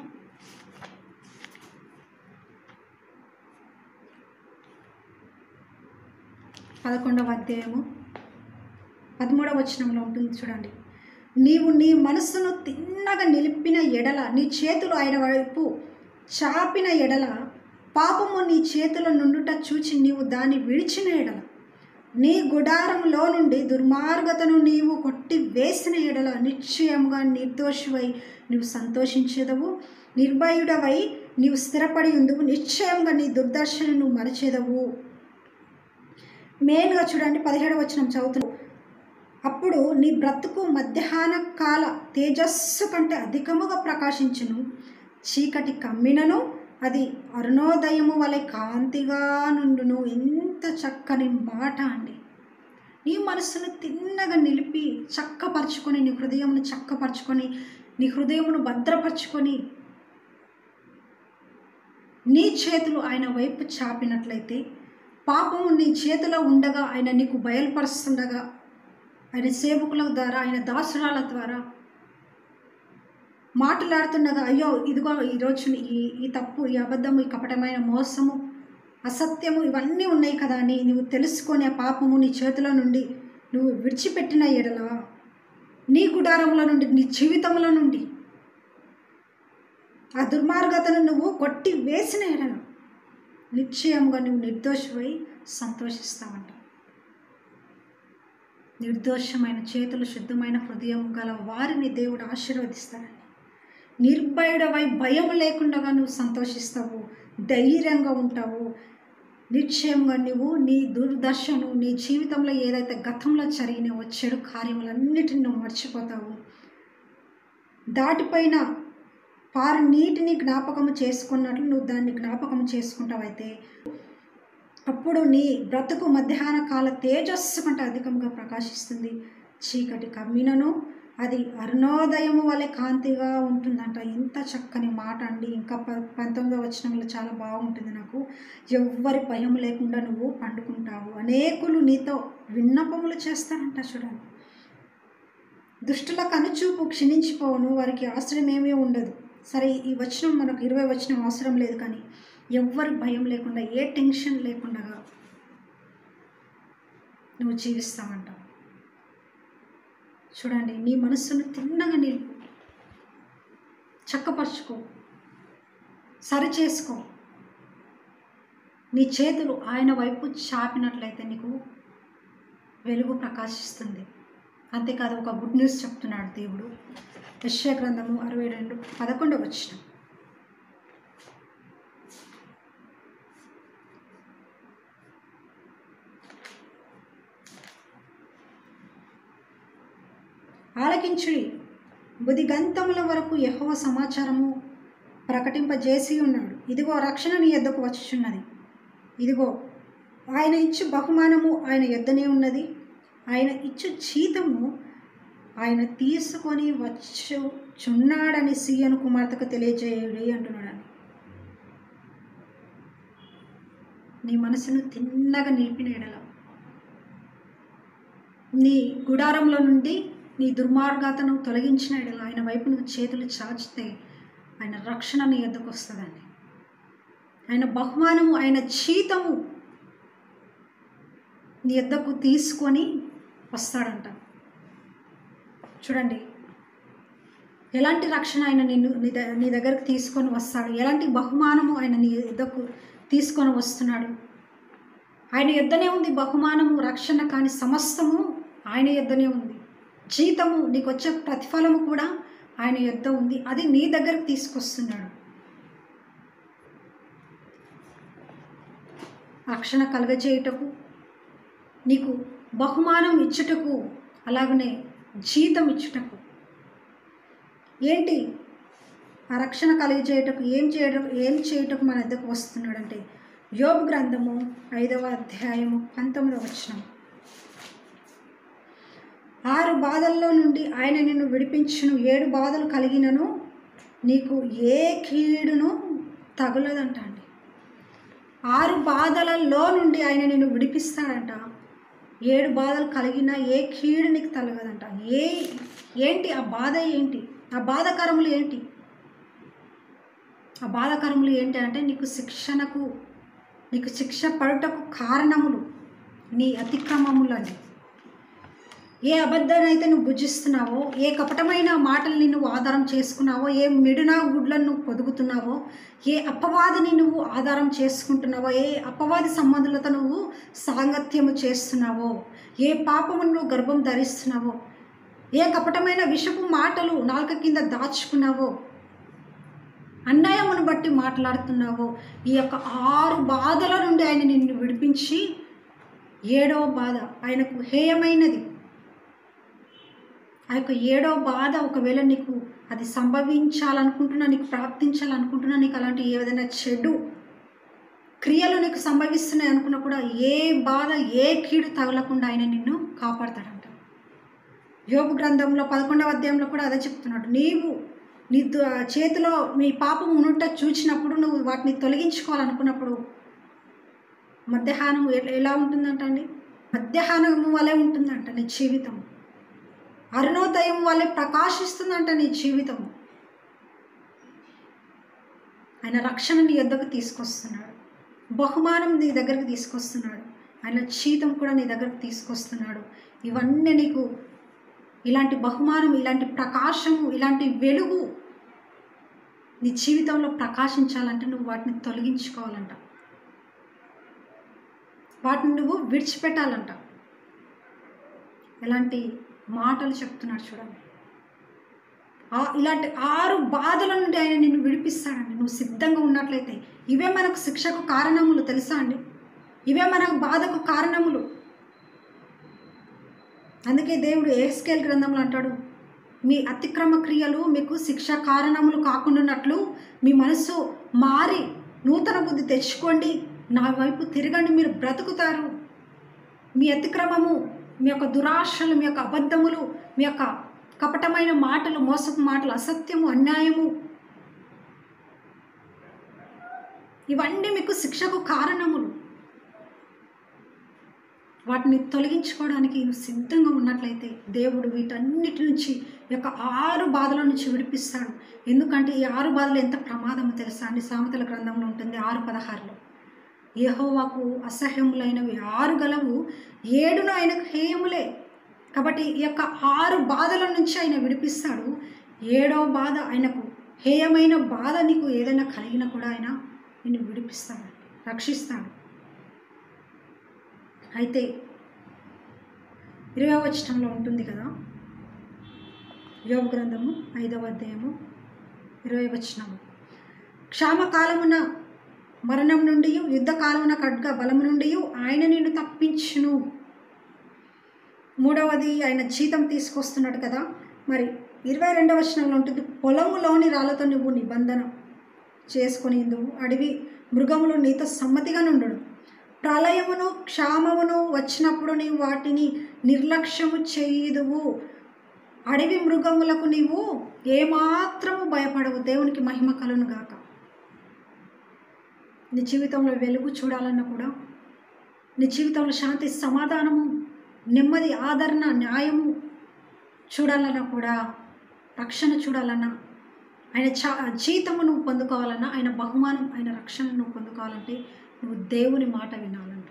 పదకొండవ అధ్యాయము పదమూడవ వచనంలో ఉంటుంది చూడండి నీవు నీ మనస్సును తిన్నగా నిలిపిన ఎడల నీ చేతులు ఆయన వైపు చాపిన ఎడల పాపము నీ చేతుల నుండుట చూచి నీవు దాన్ని విడిచిన ఎడల నీ గుడారంలో నుండి దుర్మార్గతను నీవు కొట్టి వేసిన ఎడల నిశ్చయముగా నిర్దోషివై నీవు సంతోషించేదవు నిర్భయుడవై నీవు స్థిరపడి ఉందువు నిశ్చయంగా నీ దుర్దర్శను నువ్వు మరచేదవు మెయిన్గా చూడండి పదిహేడు వచనం చదువుతున్నావు అప్పుడు నీ బ్రతుకు మధ్యాహ్న కాల తేజస్సు కంటే అధికముగా ప్రకాశించును చీకటి కమ్మినను అది అరుణోదయము వలె కాంతిగా నుండును ఎంత చక్కని మాట అండి నీ మనసును తిన్నగా నిలిపి చక్కపరుచుకొని నీ హృదయమును చక్కపరుచుకొని నీ హృదయమును భద్రపరుచుకొని నీ చేతులు ఆయన వైపు చాపినట్లయితే పాపము నీ చేతిలో ఉండగా ఆయన నీకు బయలుపరుస్తుండగా ఆయన సేవకుల ద్వారా ఆయన దాసురాల ద్వారా మాట్లాడుతుండగా అయ్యో ఇదిగో ఈరోజు ఈ ఈ తప్పు ఈ అబద్ధము ఈ కపటమైన మోసము అసత్యము ఇవన్నీ ఉన్నాయి కదా అని నువ్వు తెలుసుకొని ఆ పాపము నీ చేతిలో నుండి నువ్వు విడిచిపెట్టిన ఎడల నీ గుడారంలో నుండి నీ జీవితంలో నుండి ఆ దుర్మార్గతను నువ్వు కొట్టి వేసిన ఎడల నిశ్చయంగా నువ్వు నిర్దోషమై సంతోషిస్తావంట నిర్దోషమైన చేతులు శుద్ధమైన హృదయం గల వారిని దేవుడు ఆశీర్వదిస్తాడని నిర్భయుడవై భయం లేకుండా నువ్వు సంతోషిస్తావు ధైర్యంగా ఉంటావు నిశ్చయంగా నువ్వు నీ దుర్దర్శను నీ జీవితంలో ఏదైతే గతంలో జరిగినావో చెడు కార్యములన్నిటిని నువ్వు మర్చిపోతావు దాటిపైన పారు నీటిని జ్ఞాపకము చేసుకున్నట్లు నువ్వు దాన్ని జ్ఞాపకం చేసుకుంటావైతే అప్పుడు నీ బ్రతుకు మధ్యాహ్న కాల తేజస్సు కంటే అధికంగా ప్రకాశిస్తుంది చీకటి కమ్మినను అది అరుణోదయము వలె కాంతిగా ఉంటుందంట ఇంత చక్కని మాట అండి ఇంకా ప పంతొమ్మిదో వచనంలో చాలా బాగుంటుంది నాకు ఎవ్వరి భయం లేకుండా నువ్వు పండుకుంటావు అనేకులు నీతో విన్నపములు చేస్తారంట చూడండి దుష్టుల కనుచూపు క్షీణించిపోవును వారికి ఆశ్రయం ఏమీ ఉండదు సరే ఈ వచనం మనకు ఇరవై వచనం అవసరం లేదు కానీ ఎవ్వరి భయం లేకుండా ఏ టెన్షన్ లేకుండా నువ్వు జీవిస్తావంట చూడండి నీ మనస్సును తిన్నగా నిలుపు చక్కపరుచుకో సరి చేసుకో నీ చేతులు ఆయన వైపు చాపినట్లయితే నీకు వెలుగు ప్రకాశిస్తుంది అంతేకాదు ఒక గుడ్ న్యూస్ చెప్తున్నాడు దేవుడు యశ్య గ్రంథము అరవై రెండు పదకొండు వచ్చిన ఆలకించుడి బుధిగంతముల వరకు యహోవ సమాచారము ప్రకటింపజేసి ఉన్నాడు ఇదిగో రక్షణ నీ ఎద్దకు వచ్చుచున్నది ఇదిగో ఆయన ఇచ్చు బహుమానము ఆయన యొద్దనే ఉన్నది ఆయన ఇచ్చు జీతము ఆయన తీసుకొని వచ్చుచున్నాడని సీయను కుమార్తెకు తెలియజేయుడి అంటున్నాడని నీ మనసును తిన్నగా నిలిపిన ఎడల నీ గుడారంలో నుండి నీ దుర్మార్గాతను తొలగించిన ఎడల ఆయన వైపు నువ్వు చేతులు చాచితే ఆయన రక్షణ నీ ఎద్దకు వస్తుందండి ఆయన బహుమానము ఆయన జీతము నీ ఎద్దకు తీసుకొని వస్తాడంట చూడండి ఎలాంటి రక్షణ ఆయన నిన్ను నీ ద- నీ దగ్గరకు తీసుకొని వస్తాడు ఎలాంటి బహుమానము ఆయన నీ యుద్ధకు తీసుకొని వస్తున్నాడు ఆయన యుద్ధనే ఉంది బహుమానము రక్షణ కానీ సమస్తము ఆయన యుద్ధనే ఉంది జీతము నీకు వచ్చే ప్రతిఫలము కూడా ఆయన యుద్ధ ఉంది అది నీ దగ్గరకు తీసుకొస్తున్నాడు రక్షణ కలగజేయుటకు నీకు బహుమానం ఇచ్చుటకు అలాగనే జీతం ఇచ్చుటకు ఏంటి ఆ రక్షణ కలిగజేయటకు ఏం చేయడం ఏం చేయటకు మన దగ్గరకు వస్తున్నాడంటే యోబు గ్రంథము ఐదవ అధ్యాయము పంతొమ్మిదవ వచనం ఆరు బాధల్లో నుండి ఆయన నిన్ను విడిపించును ఏడు బాధలు కలిగినను నీకు ఏ కీడును తగులదంట అండి ఆరు బాధలలో నుండి ఆయన నిన్ను విడిపిస్తాడంట ఏడు బాధలు కలిగిన ఏ కీడు నీకు తలగదంట ఏ ఏంటి ఆ బాధ ఏంటి ఆ బాధకరములు ఏంటి ఆ బాధకరములు ఏంటి అంటే నీకు శిక్షణకు నీకు శిక్ష పడుటకు కారణములు నీ అతిక్రమములని ఏ అబద్ధానైతే నువ్వు భుజిస్తున్నావో ఏ కపటమైన మాటల్ని నువ్వు ఆధారం చేసుకున్నావో ఏ మిడునా గుడ్లను నువ్వు పొదుగుతున్నావో ఏ అపవాదిని నువ్వు ఆధారం చేసుకుంటున్నావో ఏ అపవాది సంబంధులతో నువ్వు సాంగత్యము చేస్తున్నావో ఏ పాపమును నువ్వు గర్భం ధరిస్తున్నావో ఏ కపటమైన విషపు మాటలు నాలుక కింద దాచుకున్నావో అన్యాయమును బట్టి మాట్లాడుతున్నావో ఈ యొక్క ఆరు బాధల నుండి ఆయన నిన్ను విడిపించి ఏడవ బాధ ఆయనకు హేయమైనది ఆ యొక్క ఏడో బాధ ఒకవేళ నీకు అది సంభవించాలనుకుంటున్నా నీకు ప్రాప్తించాలనుకుంటున్నా నీకు అలాంటి ఏ విధంగా చెడు క్రియలు నీకు సంభవిస్తున్నాయి అనుకున్నా కూడా ఏ బాధ ఏ కీడు తగలకుండా ఆయన నిన్ను కాపాడతాడంట యోగు గ్రంథంలో పదకొండవ అధ్యాయంలో కూడా అదే చెప్తున్నాడు నీవు నీ దు- చేతిలో మీ పాపం ఉన్నట్ట చూచినప్పుడు నువ్వు వాటిని తొలగించుకోవాలనుకున్నప్పుడు మధ్యాహ్నం ఎ- ఎలా ఉంటుందంట అండి మధ్యాహ్నం వలె ఉంటుందంట నీ జీవితం అరుణోదయం వల్లే ప్రకాశిస్తుందంట నీ జీవితం ఆయన రక్షణ నీ యొద్దకు తీసుకొస్తున్నాడు బహుమానం నీ దగ్గరకు తీసుకొస్తున్నాడు ఆయన జీతం కూడా నీ దగ్గరకు తీసుకొస్తున్నాడు ఇవన్నీ నీకు ఇలాంటి బహుమానం ఇలాంటి ప్రకాశము ఇలాంటి వెలుగు నీ జీవితంలో ప్రకాశించాలంటే నువ్వు వాటిని తొలగించుకోవాలంట వాటిని నువ్వు విడిచిపెట్టాలంట ఎలాంటి మాటలు చెప్తున్నాడు చూడండి ఆ- ఇలాంటి ఆరు బాధల నుండి ఆయన నిన్ను విడిపిస్తాడండి నువ్వు సిద్ధంగా ఉన్నట్లయితే ఇవే మనకు శిక్షకు కారణములు తెలుసా అండి ఇవే మనకు బాధకు కారణములు అందుకే దేవుడు ఏస్కేల్ గ్రంథంలో అంటాడు మీ అతిక్రమ క్రియలు మీకు శిక్ష కారణములు కాకుండాన్నట్లు మీ మనసు మారి నూతన బుద్ధి తెచ్చుకోండి నా వైపు తిరగండి మీరు బ్రతుకుతారు మీ అతిక్రమము మీ యొక్క దురాశలు మీ యొక్క అబద్ధములు మీ యొక్క కపటమైన మాటలు మోసపు మాటలు అసత్యము అన్యాయము ఇవన్నీ మీకు శిక్షకు కారణములు వాటిని తొలగించుకోవడానికి నువ్వు సిద్ధంగా ఉన్నట్లయితే దేవుడు వీటన్నిటి నుంచి ఈ యొక్క ఆరు బాధల నుంచి విడిపిస్తాడు ఎందుకంటే ఈ ఆరు బాధలు ఎంత ప్రమాదమో తెలుసా అండి సామెతల గ్రంథంలో ఉంటుంది ఆరు పదహారులో యెహోవాకు అసహ్యములైనవి ఆరు గలవు ఏడును ఆయనకు హేయములే కాబట్టి ఈ యొక్క ఆరు బాధల నుంచి ఆయన విడిపిస్తాడు ఏడో బాధ ఆయనకు హేయమైన బాధ నీకు ఏదైనా కలిగినా కూడా ఆయన నిన్ను విడిపిస్తాడు రక్షిస్తాడు అయితే ఇరవై వచనంలో ఉంటుంది కదా యోగ గ్రంథము ఐదవ అధ్యాయము ఇరవై వచనము క్షామకాలమున మరణం నుండి యుద్ధకాలమున ఖడ్గ బలము నుండి ఆయన నిన్ను తప్పించును మూడవది ఆయన జీతం తీసుకొస్తున్నాడు కదా మరి ఇరవై రెండవ వచనంలో ఉంటుంది పొలములోని రాళ్ళతో నువ్వు నిబంధన చేసుకొని ఇందువు అడవి మృగములు నీతో సమ్మతిగా నుండు ప్రళయమును క్షామమును వచ్చినప్పుడు నీవు వాటిని నిర్లక్ష్యము చేయుదువు అడవి మృగములకు నీవు ఏమాత్రము భయపడవు దేవునికి మహిమ కలును గాక నీ జీవితంలో వెలుగు చూడాలన్నా కూడా నీ జీవితంలో శాంతి సమాధానము నెమ్మది ఆదరణ న్యాయము చూడాలన్నా కూడా రక్షణ చూడాలన్నా ఆయన చా జీతము నువ్వు పొందుకోవాలన్నా ఆయన బహుమానం ఆయన రక్షణ నువ్వు పొందుకోవాలంటే నువ్వు దేవుని మాట వినాలంట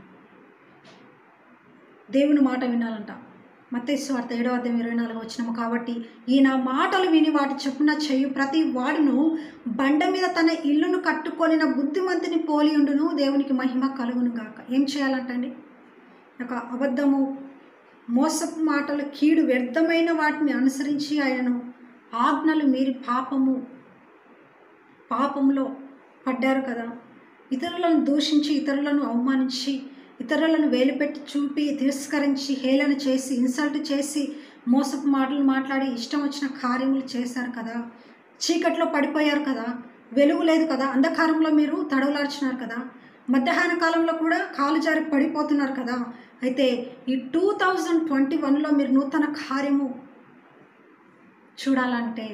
దేవుని మాట వినాలంట మత్తేశ్వార్త ఏడవ అధ్యాయం ఇరవై నాలుగు వచ్చినాము కాబట్టి ఈ నా మాటలు విని వాటి చెప్పున చెయ్యి ప్రతి వాడును బండ మీద తన ఇల్లును కట్టుకొనిన బుద్ధిమంతుని పోలియుండును దేవునికి మహిమ కలుగును గాక ఏం చేయాలంటండి ఒక అబద్ధము మోసపు మాటలు కీడు వ్యర్థమైన వాటిని అనుసరించి ఆయనను ఆజ్ఞలు మీరి పాపము పాపంలో పడ్డారు కదా ఇతరులను దూషించి ఇతరులను అవమానించి ఇతరులను వేలుపెట్టి చూపి తిరస్కరించి హేళన చేసి ఇన్సల్ట్ చేసి మోసపు మాటలు మాట్లాడి ఇష్టం వచ్చిన కార్యములు చేశారు కదా చీకట్లో పడిపోయారు కదా వెలుగు లేదు కదా అంధకారంలో మీరు తడవలార్చినారు కదా మధ్యాహ్న కాలంలో కూడా కాలు జారి పడిపోతున్నారు కదా అయితే ఈ టూ థౌజండ్ ట్వంటీ వన్లో మీరు నూతన కార్యము చూడాలంటే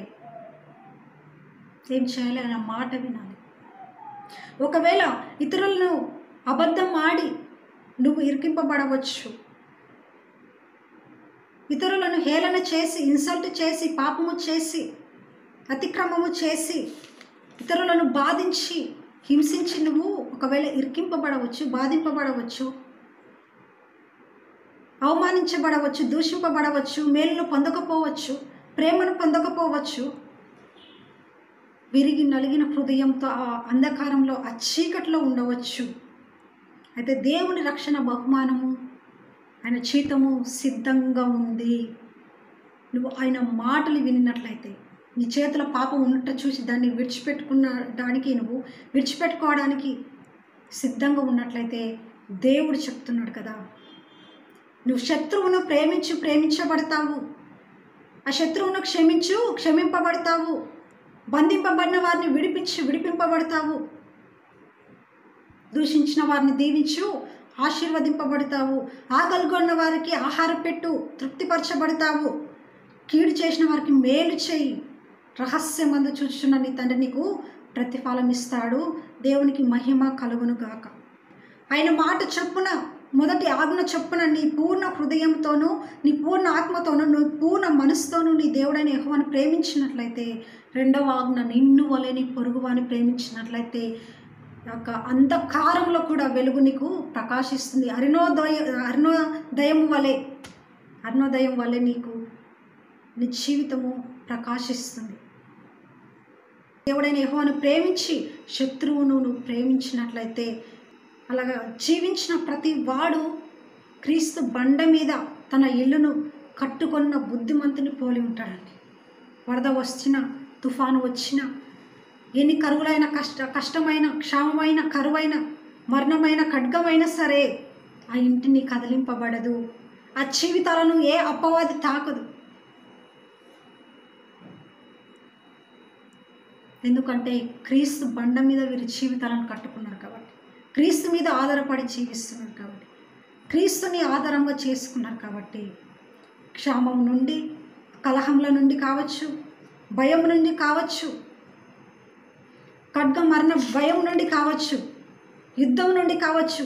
ఏం చేయాలి అన్న మాట వినాలి ఒకవేళ ఇతరులను అబద్ధం ఆడి నువ్వు ఇరికింపబడవచ్చు ఇతరులను హేళన చేసి ఇన్సల్ట్ చేసి పాపము చేసి అతిక్రమము చేసి ఇతరులను బాధించి హింసించి నువ్వు ఒకవేళ ఇరికింపబడవచ్చు బాధింపబడవచ్చు అవమానించబడవచ్చు దూషింపబడవచ్చు మేలును పొందకపోవచ్చు ప్రేమను పొందకపోవచ్చు విరిగి నలిగిన హృదయంతో ఆ అంధకారంలో ఆ చీకట్లో ఉండవచ్చు అయితే దేవుని రక్షణ బహుమానము ఆయన చీతము సిద్ధంగా ఉంది నువ్వు ఆయన మాటలు వినినట్లయితే నీ చేతిలో పాపం ఉన్నట్టు చూసి దాన్ని విడిచిపెట్టుకున్న దానికి నువ్వు విడిచిపెట్టుకోవడానికి సిద్ధంగా ఉన్నట్లయితే దేవుడు చెప్తున్నాడు కదా నువ్వు శత్రువును ప్రేమించు ప్రేమించబడతావు ఆ శత్రువును క్షమించు క్షమింపబడతావు బంధింపబడిన వారిని విడిపించి విడిపింపబడతావు దూషించిన వారిని దీవించు ఆశీర్వదింపబడతావు ఆకలిగొన్న వారికి ఆహారం పెట్టు తృప్తిపరచబడతావు కీడు చేసిన వారికి మేలు చేయి రహస్యమందు చూచున్న నీ తండ్రి నీకు ప్రతిఫలం ఇస్తాడు దేవునికి మహిమ కలుగును గాక ఆయన మాట చొప్పున మొదటి ఆజ్ఞ చొప్పున నీ పూర్ణ హృదయంతోనూ నీ పూర్ణ ఆత్మతోనూ నీ పూర్ణ మనసుతోనూ నీ దేవుడైన యెహోవాను ప్రేమించినట్లయితే రెండవ ఆజ్ఞ నిన్ను వలె నీ పొరుగువాని ప్రేమించినట్లయితే యొక్క అంధకారంలో కూడా వెలుగు నీకు ప్రకాశిస్తుంది అరుణోదయ అరుణోదయం వలె అరుణోదయం వలె నీకు నీ జీవితము ప్రకాశిస్తుంది దేవుడైన యెహోవాను ప్రేమించి శత్రువును నువ్వు ప్రేమించినట్లయితే అలాగా జీవించిన ప్రతి వాడు క్రీస్తు బండ మీద తన ఇల్లును కట్టుకున్న బుద్ధిమంతుని పోలి ఉంటాడండి వరద వచ్చిన తుఫాను వచ్చిన ఎన్ని కరువులైన కష్ట కష్టమైన క్షామమైన కరువైన మరణమైన ఖడ్గమైనా సరే ఆ ఇంటిని కదిలింపబడదు ఆ జీవితాలను ఏ అపవాది తాకదు ఎందుకంటే క్రీస్తు బండ మీద వీరి జీవితాలను కట్టుకున్నారు కాబట్టి క్రీస్తు మీద ఆధారపడి జీవిస్తున్నారు కాబట్టి క్రీస్తుని ఆధారంగా చేసుకున్నారు కాబట్టి క్షామం నుండి కలహంల నుండి కావచ్చు భయం నుండి కావచ్చు ఖడ్గ మరణ భయం నుండి కావచ్చు యుద్ధం నుండి కావచ్చు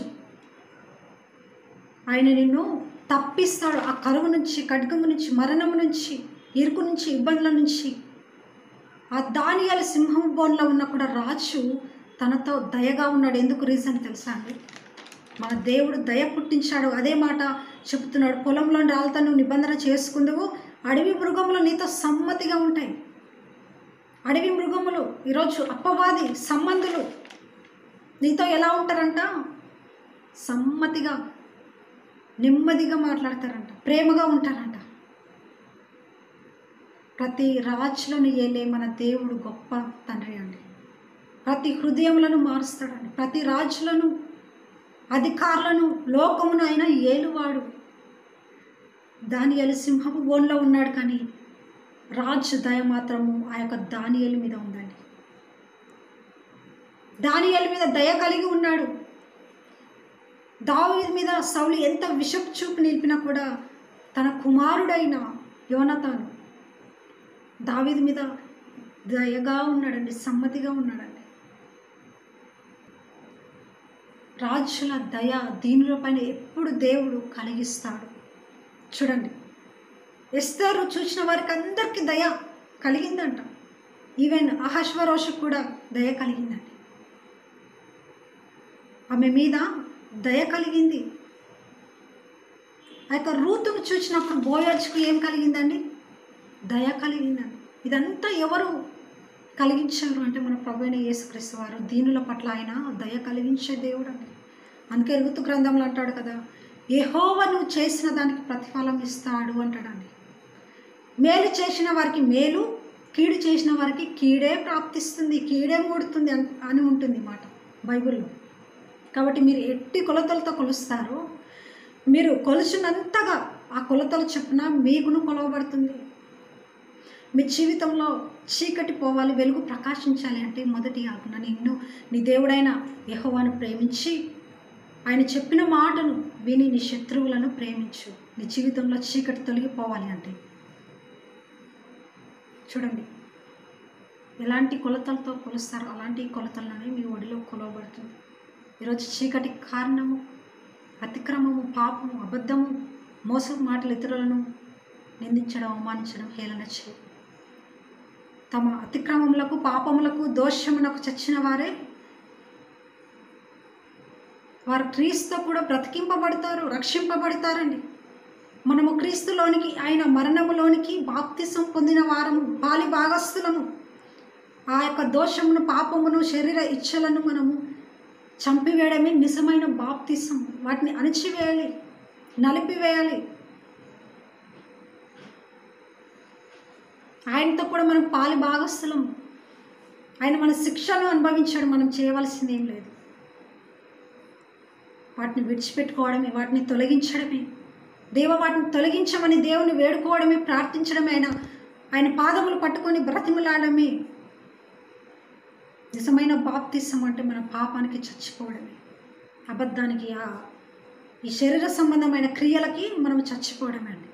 ఆయన నిన్ను తప్పిస్తాడు ఆ కరువు నుంచి ఖడ్గము నుంచి మరణము నుంచి ఇరుకు నుంచి ఇబ్బందుల నుంచి ఆ దానియాల సింహం బోన్లో ఉన్న కూడా రాజు తనతో దయగా ఉన్నాడు ఎందుకు రీజన్ తెలుసా అండి మన దేవుడు దయ పుట్టించాడు అదే మాట చెబుతున్నాడు పొలంలో రాళ్ళతో నువ్వు నిబంధన చేసుకుందువు అడవి మృగములు నీతో సమ్మతిగా ఉంటాయి అడవి మృగములు ఈరోజు అప్పవాది సంబంధులు నీతో ఎలా ఉంటారంట సమ్మతిగా నెమ్మదిగా మాట్లాడతారంట ప్రేమగా ఉంటారంట ప్రతి రాజులను ఏలే మన దేవుడు గొప్ప తండ్రి అండి ప్రతి హృదయములను మారుస్తాడండి ప్రతి రాజులను అధికారులను లోకమును ఆయన ఏలువాడు దానియలు సింహపు బోన్లో ఉన్నాడు కానీ రాజు దయ మాత్రము ఆ యొక్క దానియలు మీద ఉందండి దానియలు మీద దయ కలిగి ఉన్నాడు దావీదు మీద సౌలు ఎంత విషపు చూపు నిలిపినా కూడా తన కుమారుడైన యోనతాను దావీదు మీద దయగా ఉన్నాడండి సమ్మతిగా ఉన్నాడండి రాజుల దయ దీనుల పైన ఎప్పుడు దేవుడు కలిగిస్తాడు చూడండి ఎస్తారు చూసిన వారికి అందరికీ దయ కలిగిందంట ఈవెన్ అహశ్వరోషకు కూడా దయ కలిగిందండి ఆమె మీద దయ కలిగింది ఆ యొక్క రూతును చూసినప్పుడు బోయర్చుకు ఏం కలిగిందండి దయ కలిగిందండి ఇదంతా ఎవరు కలిగించారు అంటే మన ప్రభు అయిన యేసుక్రీస్తు వారు దీనుల పట్ల ఆయన దయ కలిగించే దేవుడు అండి అందుకే ఋతు గ్రంథంలో అంటాడు కదా యెహోవ నువ్వు చేసిన దానికి ప్రతిఫలం ఇస్తాడు అంటాడండి మేలు చేసిన వారికి మేలు కీడు చేసిన వారికి కీడే ప్రాప్తిస్తుంది కీడే మూడుతుంది అన్- అని ఉంటుంది మాట బైబిల్లో కాబట్టి మీరు ఎట్టి కొలతలతో కొలుస్తారో మీరు కొలిచినంతగా ఆ కొలతలు చొప్పున మీకును కొలవబడుతుంది మీ జీవితంలో చీకటి పోవాలి వెలుగు ప్రకాశించాలి అంటే మొదటి ఆజ్ఞ నిన్ను నీ దేవుడైన యెహోవాను ప్రేమించి ఆయన చెప్పిన మాటను విని నీ శత్రువులను ప్రేమించు నీ జీవితంలో చీకటి తొలగిపోవాలి అంటే చూడండి ఎలాంటి కొలతలతో కొలుస్తారో అలాంటి కొలతలనే మీ ఒడిలో కొలవబడుతుంది ఈరోజు చీకటి కారణము అతిక్రమము పాపము అబద్ధము మోసం మాటలు ఇతరులను నిందించడం అవమానించడం హేళన చేయ తమ అతిక్రమములకు పాపములకు దోషమునకు చచ్చిన వారే వారు క్రీస్తుతో కూడా బ్రతికింపబడతారు రక్షింపబడతారండి మనము క్రీస్తులోనికి ఆయన మరణములోనికి బాప్తిసం పొందిన వారము బాలి భాగస్థులము ఆ యొక్క దోషమును పాపమును శరీర ఇచ్చలను మనము చంపివేయడమే నిజమైన బాప్తిసం వాటిని అణిచివేయాలి నలిపివేయాలి ఆయనతో కూడా మనం పాలి భాగస్థులం ఆయన మన శిక్షను అనుభవించాడు మనం చేయవలసింది ఏం లేదు వాటిని విడిచిపెట్టుకోవడమే వాటిని తొలగించడమే దేవ వాటిని తొలగించమని దేవుని వేడుకోవడమే ప్రార్థించడమే ఆయన ఆయన పాదములు పట్టుకొని బ్రతిమలాడమే నిజమైన బాప్తిసం అంటే మన పాపానికి చచ్చిపోవడమే అబద్ధానికి ఆ ఈ శరీర సంబంధమైన క్రియలకి మనం చచ్చిపోవడమే అండి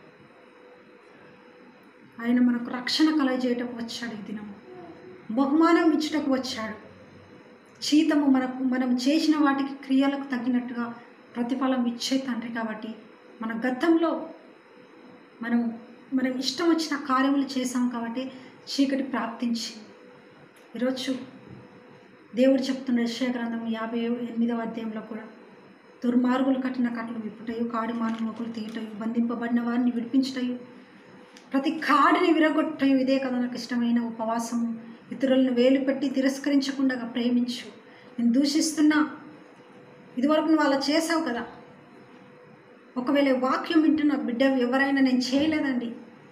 ఆయన మనకు రక్షణ కలగజేయటకు వచ్చాడు ఈ దినము బహుమానం ఇచ్చుటకు వచ్చాడు జీతము మనకు మనం చేసిన వాటికి క్రియలకు తగినట్టుగా ప్రతిఫలం ఇచ్చే తండ్రి కాబట్టి మన గతంలో మనం మనం ఇష్టం వచ్చిన కార్యములు చేసాం కాబట్టి చీకటి ప్రాప్తించి ఈరోజు దేవుడు చెప్తున్న యెషయా గ్రంథం యాభై ఎనిమిదవ అధ్యాయంలో కూడా దుర్మార్గులు కట్టిన కట్టలు విప్పుటయు కాడి మానవుకులు తీయటయు బంధింపబడిన వారిని విడిపించటయు ప్రతి కాడిని విరగొట్టయు ఇదే కదా నాకు ఇష్టమైన ఉపవాసము ఇతరులను వేలు పెట్టి తిరస్కరించకుండా ప్రేమించు నేను దూషిస్తున్నా ఇదివరకు నువ్వు అలా చేసావు కదా ఒకవేళ వాక్యం వింటున్న బిడ్డ ఎవరైనా నేను చేయలేదండి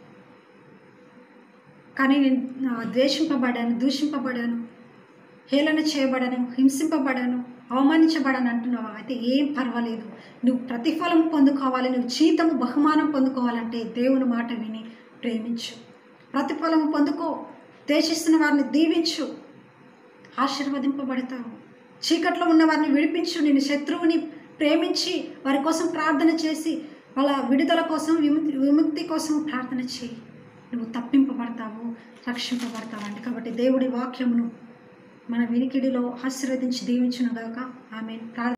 కానీ నేను ఆ, ద్వేషింపబడాను దూషింపబడాను హేళన చేయబడాను హింసింపబడాను అవమానించబడాను అంటున్నావా అయితే ఏం పర్వాలేదు నువ్వు ప్రతిఫలం పొందుకోవాలి నువ్వు జీతము బహుమానం పొందుకోవాలంటే దేవుని మాట విని ప్రేమించు ప్రతిఫలం పొందుకో దేశిస్తున్న వారిని దీవించు ఆశీర్వదింపబడతావు చీకట్లో ఉన్న వారిని విడిపించు నేను శత్రువుని ప్రేమించి వారి కోసం ప్రార్థన చేసి వాళ్ళ విడుదల కోసం విముక్తి విముక్తి కోసం ప్రార్థన చేయి నువ్వు తప్పింపబడతావు రక్షింపబడతావు అండి కాబట్టి దేవుడి వాక్యమును మన వినికిడిలో ఆశీర్వదించి దీవించునుగాక ఆమె ప్రార్థన